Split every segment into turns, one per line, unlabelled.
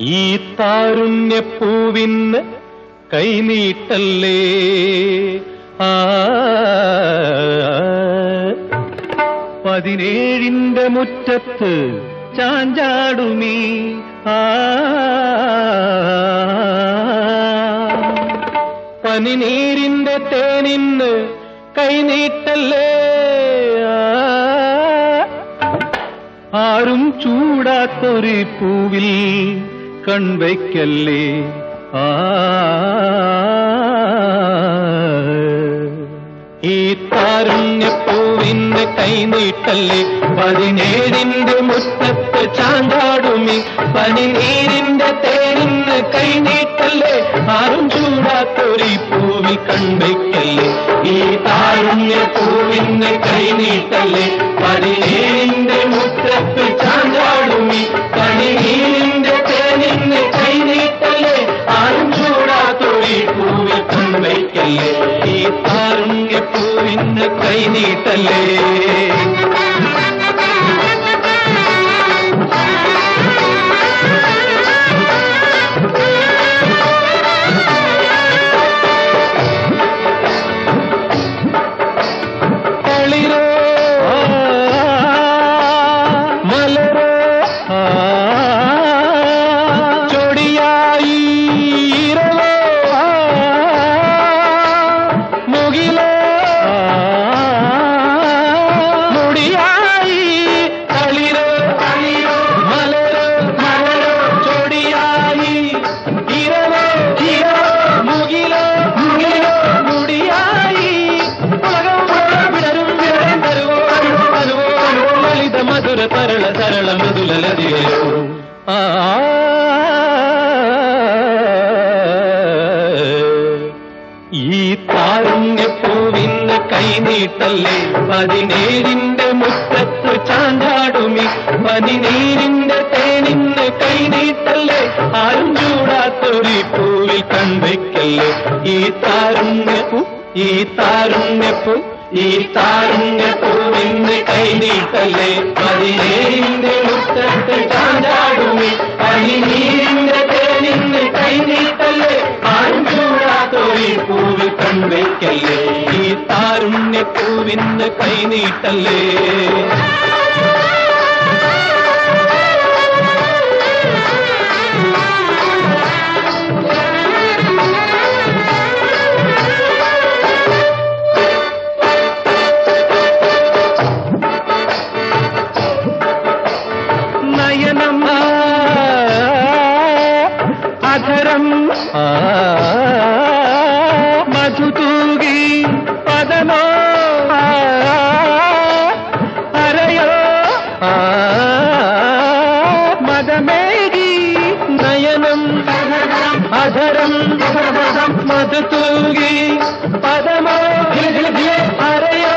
ഈ താരുണ്യപ്പൂവിന് കൈനീട്ടല്ലേ ആ പതിനേഴിന്റെ മുറ്റത്ത് ചാഞ്ചാടുമീ ആ പനിനീരിന്റെ തേനിന്ന് കൈനീട്ടല്ലേ ആ ആരും ചൂടാത്തൊരു പൂവിൽ കൺവയ്ക്കല്ലേ ആ ഈ താരുണ്യപ്പൂവിന് കൈനീട്ടല്ലേ പതിനേഴിന്റെ മുറ്റത്ത് ചാണ്ടാടുമി പനിനീരിന്റെ തേനിന്ന് കൈനീട്ടല്ലേ ആരും ചൂടാത്തൊരു പൂവിൽ കൺവയ്ക്കല്ലേ ഈ താരുണ്യപ്പൂവിന് കൈനീട്ടല്ലേ പതിനേഴിന്റെ മുറ്റത്ത് ചാണ്ടാടുമി പനിനീരിന്റെ തേനിന്ന് കൈനീട്ടല്ലേ ആരും ചൂടാത്തൊരു പൂവിൽ കൺവയ്ക്കല്ലേ ഈ താരുണ്യപ്പൂവിന് കൈനീട്ടല്ലേ തളിരോ മലരോ ചൊടിയായി ഇരവോ മുകിലോ മുടിയായി തളിരോ മലരോ മലരോ ചൊടിയായി ഇരവോ ഇരവോ മുകിലോ മുകിലോ മുടിയായി ഉലകം മുഴുവൻ വിടരും വിടരും തരുവോ തരുവോ തരുവോ തരുവോ ലളിത മധുര തരള സരള മൃദുല ലതികയോ ആ ഈ താരുണ്യപ്പൂവിന് കൈനീട്ടല്ലേ പതിനേഴിന്റെ മുറ്റത്ത് ചാണ്ടാടുമി പതിനീരിന്റെ തേനിന്ന് കൈനീട്ടല്ലേ ആരും ചൂടാത്തൊരു പൂവിൽ കൺവയ്ക്കല്ലേ ഈ താരുണ്യപ്പൂ ഈ താരുണ്യപ്പൂ ഈ താരുണ്യപ്പൂവിന് കൈനീട്ടല്ലേ പതിനേഴിന്റെ മുറ്റത്ത് ചാണ്ടാടുമി പതിനീരിന്റെ തേനിന്ന് കൈനീട്ടല്ലേ ആരും ചൂടാത്തൊരു പൂവിൽ കൺവയ്ക്കല്ലേ ഈ താരുണ്യപ്പൂവിന് കൈനീട്ടല്ലേ നയനം അധരം മധുതൂകി പദമോ അരയോ മതമേകി നയനം അധരം മധുതൂകി പദമോ അരയോ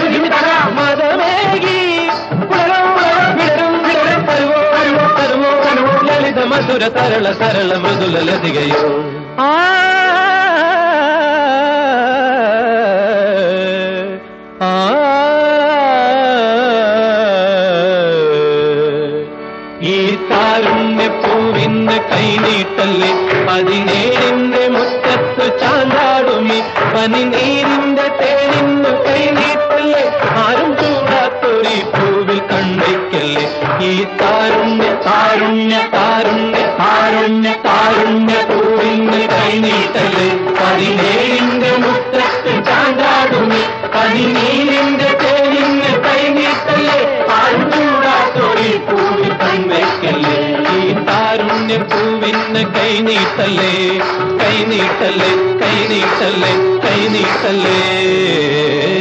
മതമേകി വിടരും വിടരും തരുവോ തരുവോ തരുവോ തരുവോ ലളിത മധുര തരള സരള മൃദുല ലതികയോ ആ ആ ഈ താരുണ്യപ്പൂവിന് കൈനീട്ടല്ലേ പതിനേഴിന്റെ മുറ്റത്ത് ചാണ്ടാടുമി പനിനീരിന്റെ തേനിന്ന് കൈനീട്ടല്ലേ ആരും ചൂടാത്തൊരു പൂവിൽ കണ്ണിക്കല്ലേ ഈ താരുണ്യ താരുണ്യ താരുണ്യ താരുണ്യ താരുണ്യ പൂവിന് കൈനീട്ടല്ലേ പതിനേഴിന്റെ മുറ്റത്ത് ചാണ്ടാടുമി പനിനീരിന്റെ തേനിന്ന് കൈനീട്ടല്ലേ ആരും ചൂടാത്തൊരു പൂവിൽ കൺവയ്ക്കല്ലേ ഈ താരുണ്യ പൂവിന് കൈനീട്ടല്ലേ കൈനീട്ടല്ലേ കൈനീട്ടല്ലേ കൈനീട്ടല്ലേ